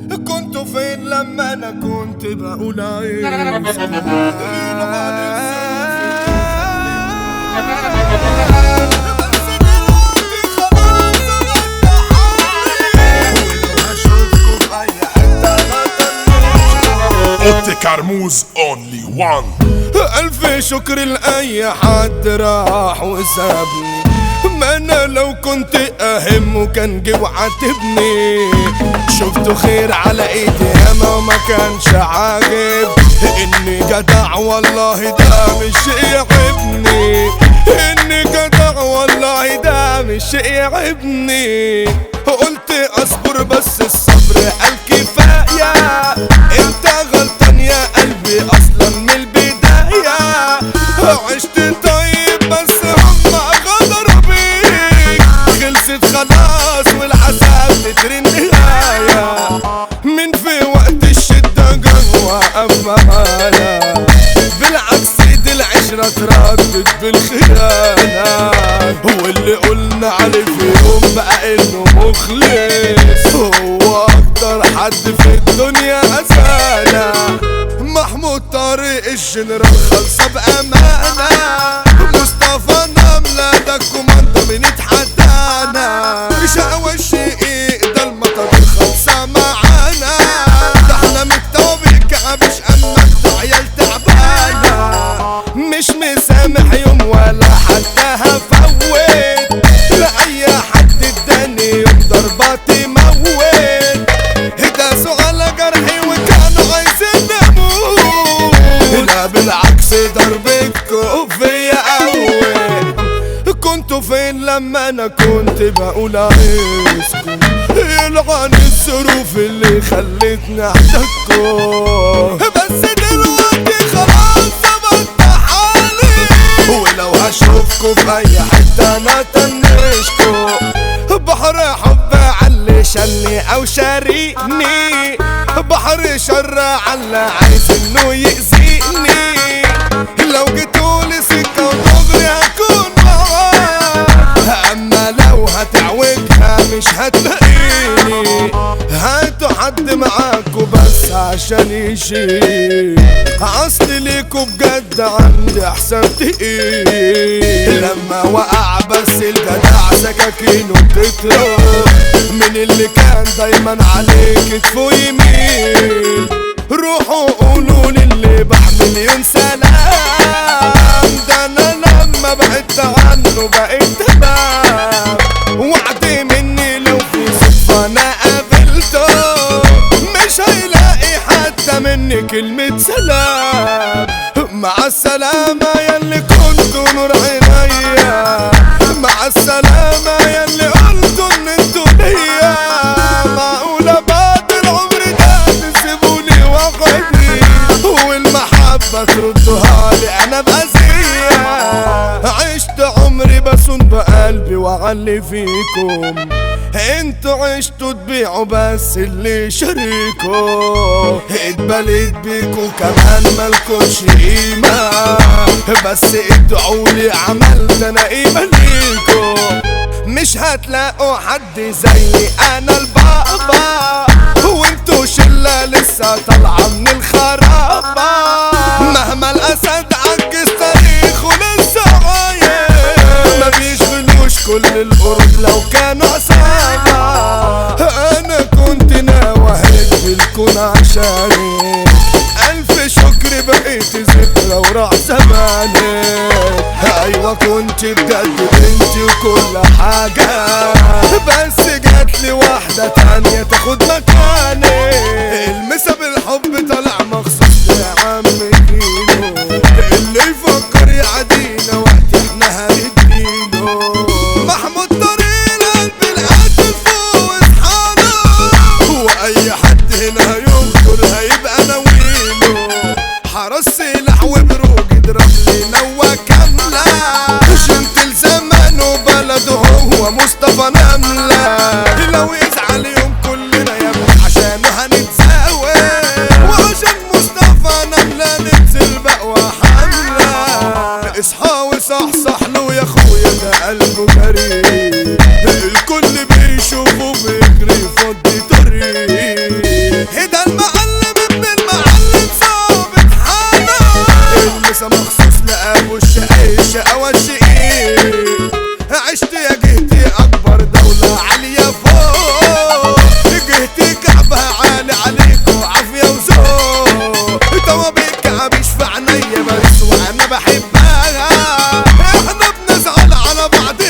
كنتوا فين لما انا كنت بقول عايز اوتي كرموز اونلي وان ألف شكر لأي حد راح وسابني ما أنا لو كنت أهم وكان جه وعاتبني شفته خير على ايدي ياما وما كانش عاجب إني جدع والله ده مش شيء يعيبني إني جدع والله ده مش شيء يعيبني قلت أصبر بس الصبر قال كفاية أنت غلطان يا قلبي أصلا من البداية عشت طيب بس هم غدروا بيك خلصت خلاص والعذاب تتري النهاية من في وقت الشدة جوا أمانا بالعكس دي العشرة تردد بالخيانة واللي قلنا عليه في يوم بقى انه مخلص هو اكتر حد في الدنيا اسانا محمود طارق الجنرال خلصة بأمانة مصطفى نملة ده الكوماندا من اتحدانا شقوى الشقيق ده المطر الخلصة معانا ده احنا متوابق كعبش اما انتوا عيال تعبانة مش مسامح يوم ولا حتى هفوت لأي حد اداني يوم ضربة تموت داسوا على جرحي وكانوا عايزين نموت لا بالعكس ضربتكوا فيا قوي كنتوا فين لما انا كنت بقول عايزكم يلعن الظروف اللي خلتني احتاجكم بس دلوقتي خلاص ظبطت حالي ولو هشوفكوا في اي حته انا تنشكوا بحر حب علي شلني او شاريني بحر شر على عايز انه يأذيني لو جيتولي سكة ودغري هكون معاك اما لو هتعوجها مش هتلاقيني هاتوا حد معاكوا بس عشان يشيل اصل ليكوا بجد عندي حساب تقيل لما وقع بس الجدع سكاكينه بتترك من اللي كان دايما عليه كتفه يميل روحوا قولوا للي بعمل مليون سلام ده انا لما بعدت عنه بقيت تمام وعدي مني لو في صدفة انا قابلته مش هيلاقي حتى مني كلمة سلام مع السلامة ياللي كنتوا نور عينيا مع السلامة ياللي قلتوا ان انتوا ليا معقولة بعد العمر ده تسيبوني وحدي والمحبة تردوها لي انا بأذية عشت عمري بسون بقلبي وعلي فيكم انتوا عشتوا تبيعوا بس اللي شريكوا اتبليت بيكوا كمان مالكوش قيمة بس ادعولي عملت انا قيمة ليكوا مش هتلاقوا حد زي انا البابا وانتوا شلة لسه طالعة من الخرابة مهما الاسد عجز تاريخه لسه عايش ما بيشغلوش كل القرود لو كانوا عصابة انا كنت ناوي اهد الكون عشاني الف شكر بقيت ذكرى وراح زمانك ايوه كنت بجد بنتي وكل حاجة بس جات لي واحدة تانية تاخد مكاني المسا بالحب طلع مخصوص لعم كيلو اللي يفكر يعدينا وقت احنا هنديله محمود طريق قلب القاتل فوق اصحانا واي حد هنا هينكر هيبقى ناويله حرس سلاح وبروج اضرب لي نوى كاملة شنت الزمان وبلده هو مصطفى نملة لو يزعل يوم كلنا يا ابني عشانه هنتساوي وعشان مصطفى نملة ننزل بقوى حملة اصحى وصحصح له يا اخويا ده قلبه جريء الكل بيشوفه بيجري يفضي طريق عيش أول شقيق عشت يا جهتي أكبر دولة عالية فوق جهتي كعبها عالي عليكو عافية وذوق توابيك كعبيش في عينيا بس وأنا بحبها احنا بنزعل على بعض